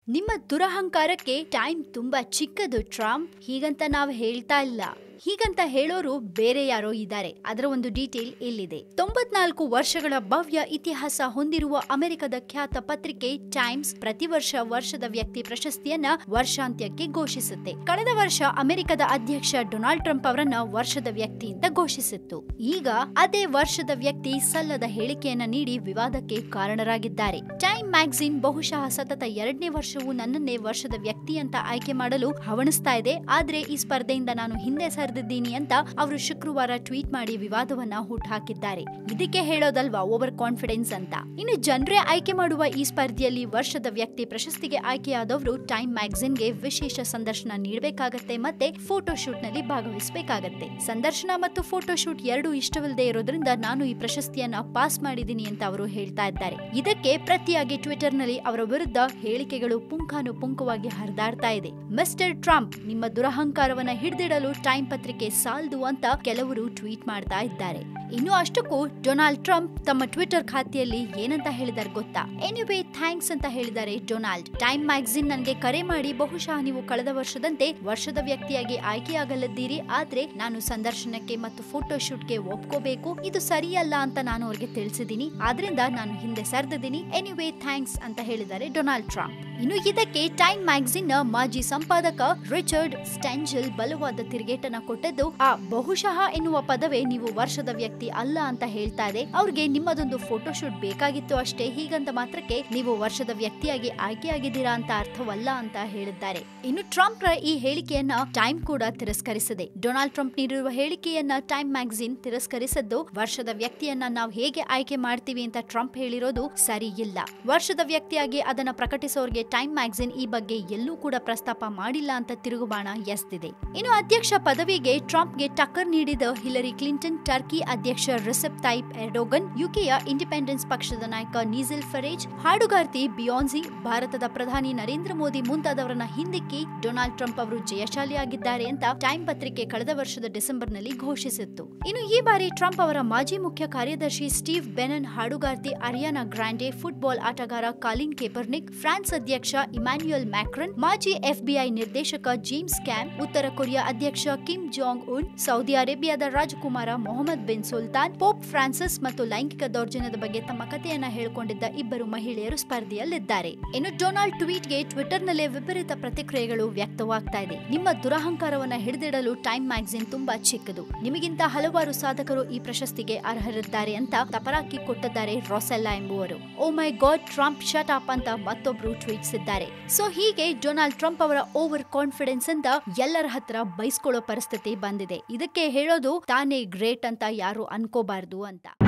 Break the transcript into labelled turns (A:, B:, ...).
A: ನಿಮ್ಮ ದುರಹಂಕಾರಕ್ಕೆ ಟೈಮ್ ತುಂಬಾ ಚಿಕ್ಕದು ಟ್ರಂಪ್ ಹೀಗಂತ ನಾವು ಹೇಳ್ತಾ ಇಲ್ಲ ಹೀಗಂತ ಹೇಳೋರು ಬೇರೆ ಯಾರೋ ಇದ್ದಾರೆ ಅದರ ಒಂದು ಡೀಟೇಲ್ ಇಲ್ಲಿದೆ ತೊಂಬತ್ನಾಲ್ಕು ವರ್ಷಗಳ ಭವ್ಯ ಇತಿಹಾಸ ಹೊಂದಿರುವ ಅಮೆರಿಕದ ಖ್ಯಾತ ಪತ್ರಿಕೆ ಟೈಮ್ಸ್ ಪ್ರತಿ ವರ್ಷ ವರ್ಷದ ವ್ಯಕ್ತಿ ಪ್ರಶಸ್ತಿಯನ್ನ ವರ್ಷಾಂತ್ಯಕ್ಕೆ ಘೋಷಿಸುತ್ತೆ ಕಳೆದ ವರ್ಷ ಅಮೆರಿಕದ ಅಧ್ಯಕ್ಷ ಡೊನಾಲ್ಡ್ ಟ್ರಂಪ್ ಅವರನ್ನ ವರ್ಷದ ವ್ಯಕ್ತಿ ಅಂತ ಘೋಷಿಸಿತ್ತು ಈಗ ಅದೇ ವರ್ಷದ ವ್ಯಕ್ತಿ ಸಲ್ಲದ ಹೇಳಿಕೆಯನ್ನ ನೀಡಿ ವಿವಾದಕ್ಕೆ ಕಾರಣರಾಗಿದ್ದಾರೆ ಟೈಮ್ ಮ್ಯಾಗಝಿನ್ ಬಹುಶಃ ಸತತ ಎರಡನೇ ವರ್ಷವೂ ನನ್ನನ್ನೇ ವರ್ಷದ ವ್ಯಕ್ತಿ ಅಂತ ಆಯ್ಕೆ ಮಾಡಲು ಹವಣಿಸ್ತಾ ಇದೆ ಆದ್ರೆ ಈ ಸ್ಪರ್ಧೆಯಿಂದ ನಾನು ಹಿಂದೆ ಸರಿದಿದ್ದೀನಿ ಅಂತ ಅವರು ಶುಕ್ರವಾರ ಟ್ವೀಟ್ ಮಾಡಿ ವಿವಾದವನ್ನ ಹುಟ್ಟುಹಾಕಿದ್ದಾರೆ ಇದಕ್ಕೆ ಹೇಳೋದಲ್ವಾ ಓವರ್ ಕಾನ್ಫಿಡೆನ್ಸ್ ಅಂತ ಇನ್ನು ಜನರೇ ಆಯ್ಕೆ ಮಾಡುವ ಈ ಸ್ಪರ್ಧೆಯಲ್ಲಿ ವರ್ಷದ ವ್ಯಕ್ತಿ ಪ್ರಶಸ್ತಿಗೆ ಆಯ್ಕೆಯಾದವರು ಟೈಮ್ ಮ್ಯಾಗಝಿನ್ಗೆ ವಿಶೇಷ ಸಂದರ್ಶನ ನೀಡಬೇಕಾಗತ್ತೆ ಮತ್ತೆ ಫೋಟೋ ಶೂಟ್ ನಲ್ಲಿ ಭಾಗವಹಿಸಬೇಕಾಗತ್ತೆ ಸಂದರ್ಶನ ಮತ್ತು ಫೋಟೋ ಶೂಟ್ ಎರಡೂ ಇಷ್ಟವಿಲ್ಲದೆ ಇರೋದ್ರಿಂದ ನಾನು ಈ ಪ್ರಶಸ್ತಿಯನ್ನ ಪಾಸ್ ಮಾಡಿದ್ದೀನಿ ಅಂತ ಅವರು ಹೇಳ್ತಾ ಇದ್ದಾರೆ ಇದಕ್ಕೆ ಪ್ರತಿಯಾಗಿ ಟ್ವಿಟರ್ ನಲ್ಲಿ ಅವರ ವಿರುದ್ಧ ಹೇಳಿಕೆಗಳು ಪುಂಖಾನುಪುಂಖವಾಗಿ ಹರಿದಾಡ್ತಾ ಇದೆ ಮಿಸ್ಟರ್ ಟ್ರಂಪ್ ನಿಮ್ಮ ದುರಹಂಕಾರವನ್ನ ಹಿಡಿದಿಡಲು ಟೈಮ್ ಪತ್ರಿಕೆ ಸಾಲ್ದು ಅಂತ ಕೆಲವರು ಟ್ವೀಟ್ ಮಾಡ್ತಾ ಇದ್ದಾರೆ ಇನ್ನು ಅಷ್ಟಕ್ಕೂ ಡೊನಾಲ್ಡ್ ಟ್ರಂಪ್ ತಮ್ಮ ಟ್ವಿಟರ್ ಖಾತೆಯಲ್ಲಿ ಏನಂತ ಹೇಳಿದಾರೆ ಗೊತ್ತಾ ಎನಿವೇ ಥ್ಯಾಂಕ್ಸ್ ಅಂತ ಹೇಳಿದ್ದಾರೆ ಡೊನಾಲ್ಡ್ ಟೈಮ್ ಮ್ಯಾಗಝಿನ್ ನನಗೆ ಕರೆ ಮಾಡಿ ಬಹುಶಃ ನೀವು ಕಳೆದ ವರ್ಷದಂತೆ ವರ್ಷದ ವ್ಯಕ್ತಿಯಾಗಿ ಆಯ್ಕೆಯಾಗಲಿದ್ದೀರಿ ಆದ್ರೆ ನಾನು ಸಂದರ್ಶನಕ್ಕೆ ಮತ್ತು ಫೋಟೋ ಶೂಟ್ಗೆ ಒಪ್ಕೋಬೇಕು ಇದು ಸರಿಯಲ್ಲ ಅಂತ ನಾನು ಅವ್ರಿಗೆ ತಿಳಿಸಿದ್ದೀನಿ ಆದ್ರಿಂದ ನಾನು ಹಿಂದೆ ಸರಿದಿದ್ದೀನಿ ಎನಿವೇ ಥ್ಯಾಂಕ್ಸ್ ಅಂತ ಹೇಳಿದ್ದಾರೆ ಡೊನಾಲ್ಡ್ ಟ್ರಂಪ್ ಇನ್ನು ಇದಕ್ಕೆ ಟೈಮ್ ಮ್ಯಾಗಝಿನ್ ನ ಮಾಜಿ ಸಂಪಾದಕ ರಿಚರ್ಡ್ ಸ್ಟ್ಯಾಂಜಲ್ ಬಲವಾದ ತಿರುಗೇಟನ ಕೊಟ್ಟದ್ದು ಆ ಬಹುಶಃ ಎನ್ನುವ ಪದವೇ ನೀವು ವರ್ಷದ ವ್ಯಕ್ತಿ ಅಲ್ಲ ಅಂತ ಹೇಳ್ತಾ ಇದೆ ಅವ್ರಿಗೆ ನಿಮ್ಮದೊಂದು ಫೋಟೋ ಶೂಟ್ ಬೇಕಾಗಿತ್ತು ಅಷ್ಟೇ ಹೀಗಂತ ಮಾತ್ರಕ್ಕೆ ನೀವು ವರ್ಷದ ವ್ಯಕ್ತಿಯಾಗಿ ಆಯ್ಕೆಯಾಗಿದ್ದೀರಾ ಅಂತ ಅರ್ಥವಲ್ಲ ಅಂತ ಹೇಳಿದ್ದಾರೆ ಇನ್ನು ಟ್ರಂಪ್ ರ ಈ ಹೇಳಿಕೆಯನ್ನ ಟೈಮ್ ಕೂಡ ತಿರಸ್ಕರಿಸಿದೆ ಡೊನಾಲ್ಡ್ ಟ್ರಂಪ್ ನೀಡಿರುವ ಹೇಳಿಕೆಯನ್ನ ಟೈಮ್ ಮ್ಯಾಗಝಿನ್ ತಿರಸ್ಕರಿಸಿದ್ದು ವರ್ಷದ ವ್ಯಕ್ತಿಯನ್ನ ನಾವು ಹೇಗೆ ಆಯ್ಕೆ ಮಾಡ್ತೀವಿ ಅಂತ ಟ್ರಂಪ್ ಹೇಳಿರೋದು ಸರಿ ಇಲ್ಲ ವರ್ಷದ ವ್ಯಕ್ತಿಯಾಗಿ ಅದನ್ನ ಪ್ರಕಟಿಸೋರ್ಗೆ ಟೈಮ್ ಮ್ಯಾಗಝಿನ್ ಈ ಬಗ್ಗೆ ಎಲ್ಲೂ ಕೂಡ ಪ್ರಸ್ತಾಪ ಮಾಡಿಲ್ಲ ಅಂತ ತಿರುಗುಬಾಣ ಎಸ್ದಿದೆ ಇನ್ನು ಅಧ್ಯಕ್ಷ ಪದವಿಗೆ ಟ್ರಂಪ್ಗೆ ಟಕ್ಕರ್ ನೀಡಿದ ಹಿಲರಿ ಕ್ಲಿಂಟನ್ ಟರ್ಕಿ ಅಧ್ಯಕ್ಷ ರಿಸೆಪ್ ತೈಪ್ ಎರ್ಡೋಗನ್ ಯುಕೆಯ ಇಂಡಿಪೆಂಡೆನ್ಸ್ ಪಕ್ಷದ ನಾಯಕ ನೀಸೆಲ್ ಫರೇಜ್ ಹಾಡುಗಾರ್ತಿ ಬಿಯಾನ್ಸಿ ಭಾರತದ ಪ್ರಧಾನಿ ನರೇಂದ್ರ ಮೋದಿ ಮುಂತಾದವರನ್ನ ಹಿಂದಿಕ್ಕಿ ಡೊನಾಲ್ಡ್ ಟ್ರಂಪ್ ಅವರು ಜಯಶಾಲಿಯಾಗಿದ್ದಾರೆ ಅಂತ ಟೈಮ್ ಪತ್ರಿಕೆ ಕಳೆದ ವರ್ಷದ ಡಿಸೆಂಬರ್ನಲ್ಲಿ ಘೋಷಿಸಿತ್ತು ಇನ್ನು ಈ ಬಾರಿ ಟ್ರಂಪ್ ಅವರ ಮಾಜಿ ಮುಖ್ಯ ಕಾರ್ಯದರ್ಶಿ ಸ್ಟೀವ್ ಬೆನನ್ ಹಾಡುಗಾರ್ತಿ ಅರಿಯಾನಾ ಗ್ರಾಂಡೆ ಫುಟ್ಬಾಲ್ ಆಟಗಾರ ಕಾಲಿನ್ ಕೇಪರ್ನಿಕ್ ಫ್ರಾನ್ಸ್ ಅಧ್ಯಕ್ಷ ಇಮ್ಯಾನ್ಯುಯಲ್ ಮ್ಯಾಕ್ರನ್ ಮಾಜಿ ಎಫ್ಬಿಐ ನಿರ್ದೇಶಕ ಜೇಮ್ಸ್ ಕ್ಯಾಮ್ ಉತ್ತರ ಕೊರಿಯಾ ಅಧ್ಯಕ್ಷ ಕಿಮ್ ಜಾಂಗ್ ಉನ್ ಸೌದಿ ಅರೇಬಿಯಾದ ರಾಜಕುಮಾರ Mohammed bin Sultan Pope Francis ಮತ್ತು ಲೈಂಗಿಕ ದೌರ್ಜನ್ಯದ ಬಗ್ಗೆ ತಮ್ಮ ಕಥೆಯನ್ನ ಹೇಳಿಕೊಂಡಿದ್ದ ಇಬ್ಬರು ಮಹಿಳೆಯರು ಸ್ಪರ್ಧೆಯಲ್ಲಿದ್ದಾರೆ ಇನ್ನು ಡೊನಾಲ್ಡ್ ಟ್ವೀಟ್ಗೆ ಟ್ವಿಟರ್ನಲ್ಲೇ ವಿಪರೀತ ಪ್ರತಿಕ್ರಿಯೆಗಳು ವ್ಯಕ್ತವಾಗ್ತಾ ಇದೆ ನಿಮ್ಮ ದುರಹಂಕಾರವನ್ನ ಹಿಡಿದಿಡಲು ಟೈಮ್ ಮ್ಯಾಗಝಿನ್ ತುಂಬಾ ಚಿಕ್ಕದು ನಿಮಗಿಂತ ಹಲವಾರು ಸಾಧಕರು ಈ ಪ್ರಶಸ್ತಿಗೆ ಅರ್ಹರಿದ್ದಾರೆ ಅಂತ ತಪರಾಕಿ ಕೊಟ್ಟಿದ್ದಾರೆ ರೊಸೆಲ್ಲಾ ಎಂಬುವರು oh my god Trump shut up ಅಂತ ಮತ್ತೊಬ್ರು ಟ್ವೀಟ್ಸಿದ್ದಾರೆ ಸೊ ಹೀಗೆ ಡೊನಾಲ್ಡ್ ಟ್ರಂಪ್ ಅವರ ಓವರ್ ಕಾನ್ಫಿಡೆನ್ಸ್ ಅಂತ ಎಲ್ಲರ ಹತ್ರ ಬೈಸ್ಕೊಳ್ಳೋ ಪರಿಸ್ಥಿತಿ ಬಂದಿದೆ ಇದಕ್ಕೆ ಹೇಳೋದು ತಾನೇ ಗ್ರೇಟ್ ಅಂತ ಯಾರು ಅನ್ಕೋಬಾರ್ದು ಅಂತ